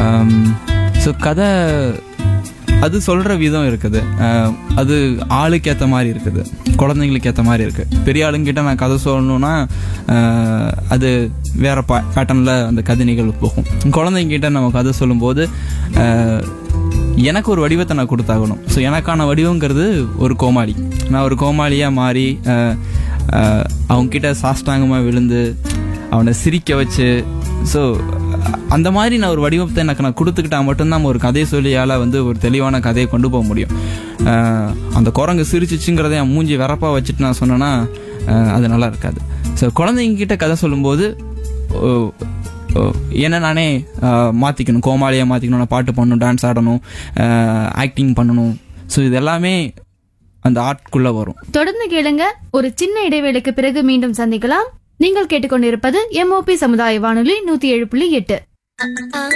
so கதை அது சொல்கிற விதம் இருக்குது அஹ், அது ஆளுக்கு ஏற்ற மாதிரி இருக்குது குழந்தைங்களுக்கு ஏற்ற மாதிரி இருக்குது பெரிய ஆளுங்கிட்ட நான் கதை சொல்லணும்னா அஹ், அது வேற பா பேட்டர்னில் அந்த கதை நிகழ்வு போகும் குழந்தைங்கிட்ட நம்ம கதை சொல்லும்போது அஹ், எனக்கு ஒரு வடிவத்தை நான் கொடுத்தாகணும் ஸோ எனக்கான வடிவங்கிறது ஒரு கோமாளி நான் ஒரு கோமாளியாக மாறி அஹ், அஹ், அவங்கக்கிட்ட சாஷ்டாங்கமாக விழுந்து அவனை சிரிக்க வச்சு ஸோ அந்த மாதிரி நான் ஒரு வடிவத்தை எனக்கு நான் கொடுத்துக்கிட்டா மட்டும்தான் ஒரு கதையை சொல்லியால் வந்து ஒரு தெளிவான கதையை கொண்டு போக முடியும் அஹ், அந்த குரங்கு சிரிச்சிச்சுங்கிறத என் மூஞ்சி வரப்பாக வச்சுட்டு நான் சொன்னேன்னா அஹ், அது நல்லா இருக்காது ஸோ குழந்தைங்கிட்ட கதை சொல்லும்போது ஓ, ஓ, என்ன நானே அஹ், மாற்றிக்கணும் கோமாளியாக மாற்றிக்கணும் நான் பாட்டு பண்ணணும் டான்ஸ் ஆடணும் ஆக்டிங் பண்ணணும் ஸோ இது எல்லாமே அந்த ஆர்ட்குள்ளே வரும் தொடர்ந்து கேளுங்க ஒரு சின்ன இடைவேளைக்கு பிறகு மீண்டும் சந்திக்கலாம் நீங்கள் கேட்டுக்கொண்டிருப்பது எம்ஓபி சமுதாய வானொலி நூத்தி ஏழு புள்ளி எட்டு